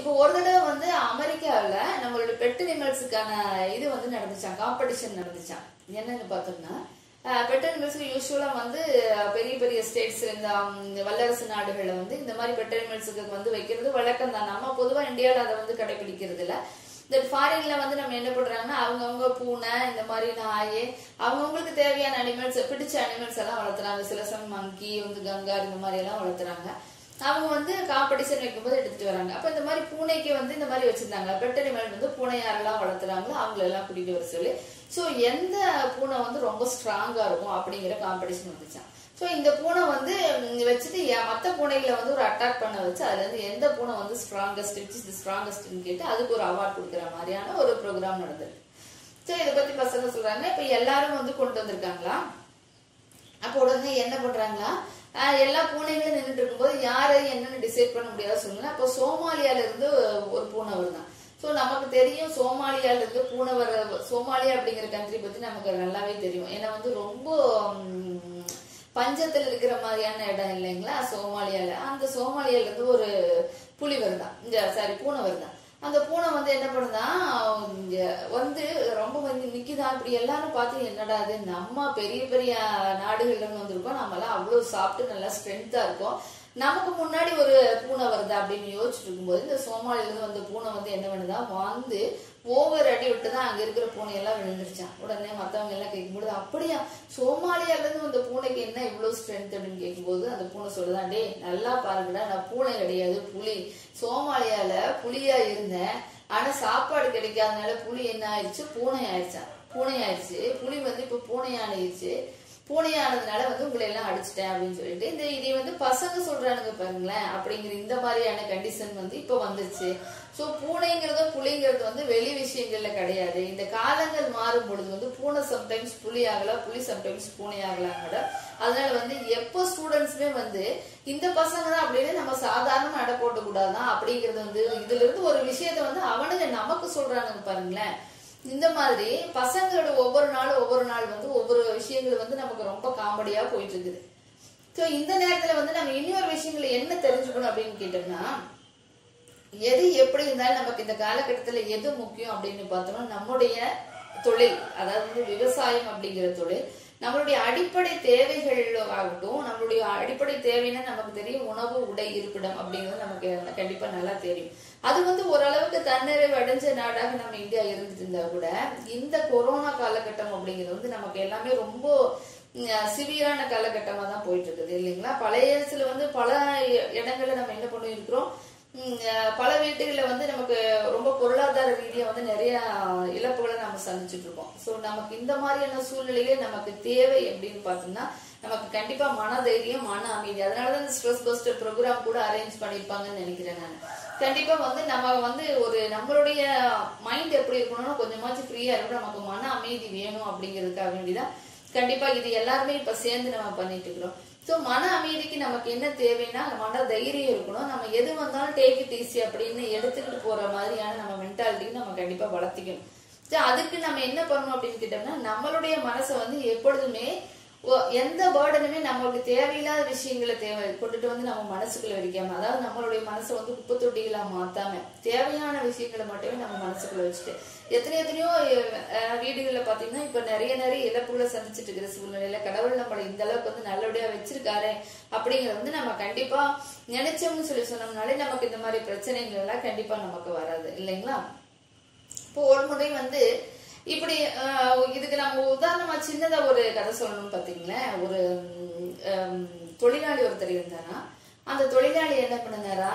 இப்போ ஒரு தடவை வந்து அமெரிக்காவில் நம்மளோட பெட் அனிமல்ஸுக்கான இது வந்து நடந்துச்சான் காம்படிஷன் நடந்துச்சான் என்னன்னு பார்த்தோம்னா பெட் அனிமல்ஸ்க்கு யூஸ்வலாக வந்து அஹ், பெரிய பெரிய ஸ்டேட்ஸ் இந்த ம், வல்லரசு நாடுகளில் வந்து இந்த மாதிரி பெட் அனிமல்ஸுக்கு வந்து வைக்கிறது வழக்கம் தான் நம்ம பொதுவாக இந்தியாவில் அதை வந்து கடைபிடிக்கிறது இல்ல இந்த ஃபாரின்ல வந்து நம்ம என்ன பண்றாங்கன்னா அவங்கவுங்க பூனை இந்த மாதிரி நாய் அவங்கவுங்களுக்கு தேவையான அனிமல்ஸ் பிடிச்ச அனிமல்ஸ் எல்லாம் வளர்த்துறாங்க சில சமயம் மங்கி வந்து கங்கார் இந்த மாதிரி எல்லாம் வளர்த்துறாங்க அவங்க வந்து காம்படிஷன் வைக்கும்போது எடுத்துட்டு வராங்க அப்ப இந்த மாதிரி பூனைக்கு வந்து இந்த மாதிரி வச்சிருந்தாங்க பெட் அனிமல் வந்து பூனை யாரெல்லாம் வளர்த்துறாங்களோ அவங்கள எல்லாம் கூட்டிட்டு வர சொல்லி சோ எந்த பூனை வந்து ரொம்ப ஸ்ட்ராங்கா இருக்கும் அப்படிங்கிற காம்படிஷன் வந்துச்சான் சோ இந்த பூனை வந்து ம், வச்சுட்டு ஏன் மத்த பூனைகளை வந்து ஒரு அட்டாக் பண்ண வச்சு அதுல இருந்து எந்த பூனை வந்து ஸ்ட்ராங்கஸ்ட் விச் இஸ் ஸ்ட்ராங்கஸ்ட்னு கேட்டு அதுக்கு ஒரு அவார்ட் கொடுக்குற மாதிரியான ஒரு ப்ரோக்ராம் நடந்தது சோ இதை பத்தி பசங்க சொல்றாங்க இப்ப எல்லாரும் வந்து கொண்டு வந்திருக்காங்களா அப்போ உடனே என்ன பண்றாங்களா ஆஹ் எல்லா பூனைகளும் நின்றுட்டு இருக்கும்போது யாரு என்னன்னு டிசைட் பண்ண முடியாத சூழ்நிலை அப்போ சோமாலியால இருந்து ஒரு பூனை வருதான் ஸோ நமக்கு தெரியும் சோமாலியால இருந்து பூனை வர சோமாலியா அப்படிங்கிற கண்ட்ரி பத்தி நமக்கு நல்லாவே தெரியும் ஏன்னா வந்து ரொம்ப ம், பஞ்சத்துல இருக்கிற மாதிரியான இடம் இல்லைங்களா சோமாலியால அந்த சோமாலியால இருந்து ஒரு புலி வருதான் இந்த சாரி பூனை வருதான் அந்த பூனை வந்து என்ன பண்ணுதான் இங்க வந்து ரொம்ப வந்து நிக்குதா இப்படி எல்லாரும் பார்த்து என்னடா அது நம்ம பெரிய பெரிய நாடுகள்ல இருந்து வந்திருக்கோம் நம்ம எல்லாம் அவ்வளவு சாப்பிட்டு நல்லா ஸ்ட்ரென்த்தா இருக்கோம் நமக்கு முன்னாடி ஒரு பூனை வருது அப்படின்னு யோசிச்சுட்டு இருக்கும்போது இந்த சோமாலில இருந்து வந்த பூனை வந்து என்ன பண்ணுதான் வந்து ஓவர் அடி விட்டு தான் அங்க இருக்கிற பூனை எல்லாம் விழுந்துருச்சான் உடனே மத்தவங்க எல்லாம் கேட்கும்போது அப்படியா சோமாலியால இருந்து வந்த பூனைக்கு என்ன இவ்வளவு ஸ்ட்ரென்த் அப்படின்னு கேட்கும்போது அந்த பூனை சொல்லுதான் டேய் நல்லா பாருங்கடா நான் பூனை கிடையாது புலி சோமாலியால புலியா இருந்தேன் ஆனா சாப்பாடு கிடைக்காதனால புலி என்ன ஆயிடுச்சு பூனை ஆயிடுச்சான் பூனை ஆயிடுச்சு புலி வந்து இப்ப பூனை ஆயிடுச்சு பூனையானதுனால வந்து உங்களை எல்லாம் அடிச்சிட்டேன் அப்படின்னு சொல்லிட்டு இந்த இதை வந்து பசங்க சொல்றானுங்க பாருங்களேன் அப்படிங்கிற இந்த மாதிரியான கண்டிஷன் வந்து இப்ப வந்துருச்சு சோ பூனைங்கிறதும் புலிங்கிறது வந்து வெளி விஷயங்கள்ல கிடையாது இந்த காலங்கள் மாறும் பொழுது வந்து பூனை சம்டைம்ஸ் புலி ஆகலாம் புலி சம்டைம்ஸ் பூனை ஆகலாம் கூட அதனால வந்து எப்போ ஸ்டூடெண்ட்ஸுமே வந்து இந்த பசங்க தான் அப்படின்னு நம்ம சாதாரணமா எடை போட்டு கூடாதான் அப்படிங்கிறது வந்து இதுல இருந்து ஒரு விஷயத்த வந்து அவனுங்க நமக்கு சொல்றானுங்க பாருங்களேன் இந்த மாதிரி பசங்களோட ஒவ்வொரு நாளும் ஒவ்வொரு நாள் வந்து ஒவ்வொரு விஷயங்கள் வந்து நமக்கு ரொம்ப காமெடியா போயிட்டு இருக்குது ஸோ இந்த நேரத்துல வந்து நம்ம இன்னொரு விஷயங்களை என்ன தெரிஞ்சுக்கணும் அப்படின்னு கேட்டோம்னா எது எப்படி இருந்தாலும் நமக்கு இந்த காலகட்டத்துல எது முக்கியம் அப்படின்னு பார்த்தோம்னா நம்முடைய தொழில் அதாவது வந்து விவசாயம் அப்படிங்கிற தொழில் நம்மளுடைய அடிப்படை தேவைகள் ஆகட்டும் நம்மளுடைய அடிப்படை தேவைன்னா நமக்கு தெரியும் உணவு உடை இருப்பிடம் அப்படிங்கிறது நமக்கு கண்டிப்பா நல்லா தெரியும் அது வந்து ஓரளவுக்கு தன்னிறைவு அடைஞ்ச நாடாக நம்ம இந்தியா இருந்துட்டு இருந்தா கூட இந்த கொரோனா காலகட்டம் அப்படிங்கிறது வந்து நமக்கு எல்லாமே ரொம்ப சிவியரான காலகட்டமா தான் போயிட்டு இருக்குது இல்லைங்களா பழைய சில வந்து பல இடங்கள்ல நம்ம என்ன பண்ணி இருக்கிறோம் உம், அஹ், பல வீட்டுகளில் வந்து நமக்கு ரொம்ப பொருளாதார ரீதியா வந்து நிறைய இழப்புகளை நம்ம சந்திச்சுட்டு இருக்கோம் ஸோ நமக்கு இந்த மாதிரியான சூழ்நிலையிலே நமக்கு தேவை அப்படின்னு பார்த்தோம்னா நமக்கு கண்டிப்பா மன தைரியம் மன அமைதி அதனாலதான் இந்த ஸ்ட்ரெஸ் பஸ்டர் ப்ரோக்ராம் கூட அரேஞ்ச் பண்ணிருப்பாங்கன்னு நினைக்கிறேன் நான் கண்டிப்பா வந்து நம்ம வந்து ஒரு நம்மளுடைய மைண்ட் எப்படி இருக்கணும்னா கொஞ்சமாச்சும் ஃப்ரீயா இருக்கணும் நமக்கு மன அமைதி வேணும் அப்படிங்கிறதுக்காக வேண்டிதான் கண்டிப்பா இது எல்லாருமே இப்ப சேர்ந்து நம்ம பண்ணிட்டு இருக்கிறோம் சோ மன அமைதிக்கு நமக்கு என்ன தேவைன்னா மன தைரியம் இருக்கணும் நம்ம எது வந்தாலும் டேக் இட் ஈஸி அப்படின்னு எடுத்துக்கிட்டு போற மாதிரியான நம்ம மென்டாலிட்டி நம்ம கண்டிப்பா வளர்த்திக்கணும் சோ அதுக்கு நம்ம என்ன பண்ணணும் அப்படின்னு கேட்டோம்னா நம்மளுடைய மனசை வந்து எப்பொழுதுமே ஒ- எந்த பேர்டனுமே நம்மளுக்கு தேவையில்லாத விஷயங்களை தேவை கொண்டுட்டு வந்து நம்ம மனசுக்குள்ள வைக்காம அதாவது நம்மளுடைய மனசை வந்து குப்பை தொட்டிகளா மாத்தாம தேவையான விஷயங்களை மட்டுமே நம்ம மனசுக்குள்ள வச்சுட்டு எத்தனை எத்தனையோ அஹ், வீடுகள்ல பாத்தீங்கன்னா இப்ப நிறைய நிறைய இழப்புகளை சந்திச்சுட்டு இருக்கிற சூழ்நிலையில கடவுள் நம்மளை இந்த அளவுக்கு வந்து நல்லபடியா வச்சிருக்காரு அப்படிங்கறது வந்து நம்ம கண்டிப்பா நினைச்சோம்னு சொல்லி சொன்னோம்னாலே நமக்கு இந்த மாதிரி பிரச்சனைகள் எல்லாம் கண்டிப்பா நமக்கு வராது இல்லைங்களா இப்போ ஒரு முறை வந்து இப்படி ஆஹ், இதுக்கு நம்ம உதாரணமா சின்னதா ஒரு கதை சொல்லணும்னு பாத்தீங்களேன் ஒரு ம், ஹம், தொழிலாளி ஒருத்தர் இருந்தாரா அந்த தொழிலாளி என்ன பண்ணினாரா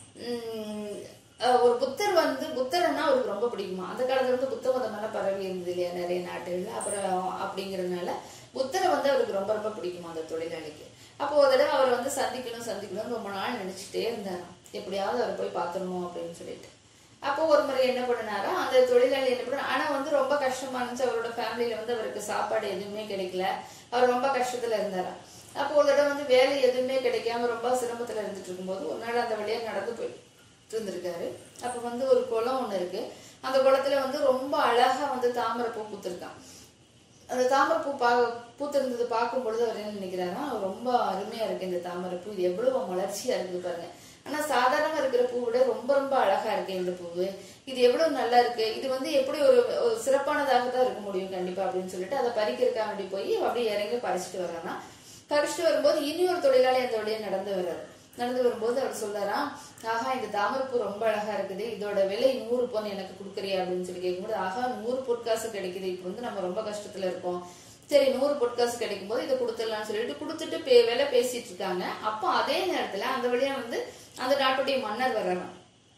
உம், அஹ், ஒரு புத்தர் வந்து புத்தர்னா அவருக்கு ரொம்ப பிடிக்குமா அந்த காலத்துல இருந்து புத்த மதம் மேல பரவி இருந்தது இல்லையா நிறைய நாட்டுகள்ல அப்புறம் அப்படிங்கறதுனால புத்தரை வந்து அவருக்கு ரொம்ப ரொம்ப பிடிக்குமா அந்த தொழிலாளிக்கு அப்போ ஒரு தடவை அவரை வந்து சந்திக்கணும் சந்திக்கணும்னு ரொம்ப நாள் நினைச்சிட்டே இருந்தாராம் எப்படியாவது அவரை போய் பார்த்துடணும் அப்படின்னு சொல்லிட்டு அப்போ ஒரு முறை என்ன பண்ணினாரா அந்த தொழிலாளி என்ன பண்ண ஆனா வந்து ரொம்ப கஷ்டமா இருந்துச்சு அவரோட ஃபேமிலியில வந்து அவருக்கு சாப்பாடு எதுவுமே கிடைக்கல அவர் ரொம்ப கஷ்டத்துல இருந்தாரா அப்போ ஒரு தடவை வந்து வேலை எதுவுமே கிடைக்காம ரொம்ப சிரமத்துல இருந்துட்டு இருக்கும்போது ஒரு நாள் அந்த வழியா நடந்து போயிட்டு இருந்திருக்காரு அப்ப வந்து ஒரு குளம் ஒண்ணு இருக்கு அந்த குளத்துல வந்து ரொம்ப அழகா வந்து தாமரை பூ பூத்திருக்கான் அந்த தாமரை பூ பா பூத்திருந்தது பார்க்கும் பொழுது அவர் என்ன நினைக்கிறாரா ரொம்ப அருமையா இருக்கு இந்த தாமரை பூ இது எவ்வளவு மலர்ச்சியா இருக்குது பாருங்க ஆனா சாதாரணமா இருக்கிற பூ விட ரொம்ப ரொம்ப அழகா இருக்கு இந்த பூவு இது எவ்வளவு நல்லா இருக்கு இது வந்து எப்படி ஒரு ஒரு சிறப்பானதாக தான் இருக்க முடியும் கண்டிப்பா அப்படின்னு சொல்லிட்டு அதை பறிக்கிறதுக்காக வேண்டி போய் அப்படியே இறங்கி பறிச்சுட்டு வரானா பறிச்சுட்டு வரும்போது இனி ஒரு தொழிலாளி அந்த வழியா நடந்து வர்றாரு நடந்து வரும்போது அவர் சொல்றாராம் ஆஹா இந்த தாமரைப்பூ ரொம்ப அழகா இருக்குது இதோட விலை நூறு பொன் எனக்கு கொடுக்குறியா அப்படின்னு சொல்லி கேட்கும்போது ஆஹா நூறு பொற்காசு கிடைக்குது இப்போ வந்து நம்ம ரொம்ப கஷ்டத்துல இருக்கோம் சரி நூறு பொற்காசு கிடைக்கும் போது இதை கொடுத்துடலாம்னு சொல்லிட்டு கொடுத்துட்டு பே விலை பேசிட்டு இருக்காங்க அப்போ அதே நேரத்துல அந்த வழியா வந்து அந்த நாட்டுடைய மன்னர் வர்றாராம்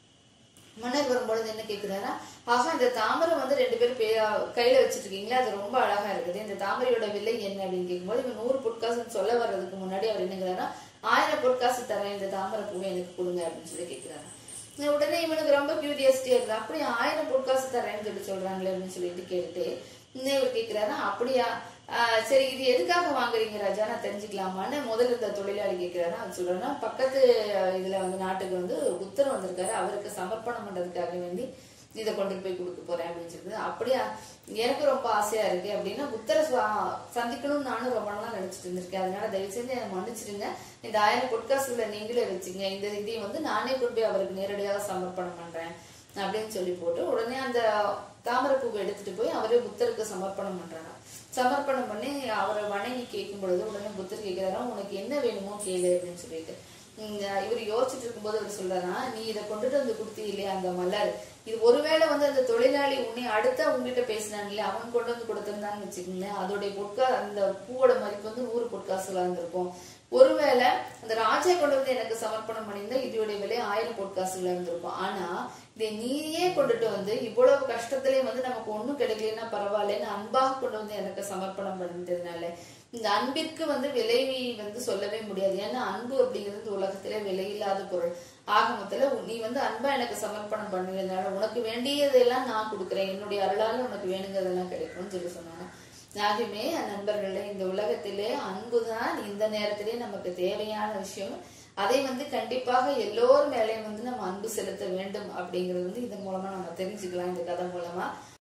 மன்னர் வரும்பொழுது என்ன கேக்குறாரா ஆஹா இந்த தாமரை வந்து ரெண்டு பேரும் பே- கையில வச்சிட்டு இருக்கீங்களா அது ரொம்ப அழகா இருக்குது இந்த தாமரையோட விலை என்ன அப்படின்னு கேட்கும்போது இவன் நூறு பொற்காசுன்னு சொல்ல வர்றதுக்கு முன்னாடி அவர் என்னங்கிறாரா ஆயிரம் பொற்காசு தரேன் இந்த தாமரை பூவை எனக்கு கொடுங்க அப்படின்னு சொல்லி கேக்குறாரா உடனே இவனுக்கு ரொம்ப கியூரியாசிட்டியா இருக்கு அப்படி ஆயிரம் பொற்காசு தரேன்னு சொல்லி சொல்றாங்களே அப்படின்னு சொல்லிட்டு கேட்டுட்டு இன்னும் இவர் கேக்குறாரா அப்படியா ஆஹ் சரி இது எதுக்காக வாங்குறீங்க ராஜா நான் தெரிஞ்சுக்கலாமான்னு முதல்ல இந்த தொழிலாளி கேட்கிறாரு அவன் சொல்றாருன்னா பக்கத்து அஹ், இதுல வந்து நாட்டுக்கு வந்து புத்தர் வந்திருக்காரு அவருக்கு சமர்ப்பணம் பண்றதுக்காக வேண்டி இதை கொண்டு போய் கொடுக்க போறேன் அப்படின்னு சொல்லிட்டு அப்படியா எனக்கு ரொம்ப ஆசையா இருக்கு அப்படின்னா புத்தரை சுவா- சந்திக்கணும்னு நானும் ரொம்ப நாளா நினைச்சிட்டு இருந்திருக்கேன் அதனால தயவு செஞ்சு என்னை மன்னிச்சிடுங்க இந்த ஆயிரம் பொட்காசுகளை நீங்களே வச்சுங்க இந்த இதையும் வந்து நானே கொண்டு போய் அவருக்கு நேரடியாக சமர்ப்பணம் பண்றேன் அப்படின்னு சொல்லி போட்டு உடனே அந்த தாமரை பூவை எடுத்துட்டு போய் அவரே புத்தருக்கு சமர்ப்பணம் பண்றாங்க சமர்ப்பணம் பண்ணி அவரை வணங்கி கேட்கும் பொழுது உடனே புத்தர் கேட்கிறாரா உனக்கு என்ன வேணுமோ கேளு அப்படின்னு சொல்லிட்டு உம் இவர் யோசிச்சுட்டு இருக்கும்போது அவர் சொல்றாரா நீ இதை கொண்டுட்டு வந்து கொடுத்தீ இல்லையா அந்த மலர் இது ஒருவேளை வந்து அந்த தொழிலாளி உன்னை அடுத்த உங்ககிட்ட பேசினாங்க இல்லையா அவன் கொண்டு வந்து கொடுத்திருந்தான்னு வச்சுக்கோங்களேன் அதோடைய பொட்கா அந்த பூவோட மதிப்பு வந்து நூறு பொட்காசுகளா இருந்திருக்கும் ஒருவேளை அந்த ராஜா கொண்டு வந்து எனக்கு சமர்ப்பணம் பண்ணியிருந்தா இதோடைய விலை ஆயிரம் பொட்காசுகளா இருந்திருக்கும் ஆனா இதை நீயே கொண்டுட்டு வந்து இவ்வளவு கஷ்டத்திலே வந்து நமக்கு ஒண்ணும் கிடைக்கலன்னா பரவாயில்லன்னு அன்பாக கொண்டு வந்து எனக்கு சமர்ப்பணம் பண்ணிட்டதுனால இந்த அன்பிற்கு வந்து விலை வந்து சொல்லவே முடியாது ஏன்னா அன்பு அப்படிங்கிறது இந்த உலகத்திலே விலையில்லாத பொருள் ஆக மொத்தத்துல நீ வந்து அன்பா எனக்கு சமர்ப்பணம் பண்ணுறதுனால உனக்கு வேண்டியதெல்லாம் நான் கொடுக்குறேன் என்னுடைய அருளால உனக்கு வேணுங்கிறதெல்லாம் கிடைக்கும்னு சொல்லி சொன்னாங்க ஆகவே நண்பர்களே இந்த உலகத்திலே அன்புதான் இந்த நேரத்திலே நமக்கு தேவையான விஷயம் அதை வந்து கண்டிப்பாக எல்லோர் மேலேயும் வந்து நம்ம அன்பு செலுத்த வேண்டும் அப்படிங்கிறது வந்து இதன் மூலமா நம்ம தெரிஞ்சுக்கலாம் இந்த கதை மூலமா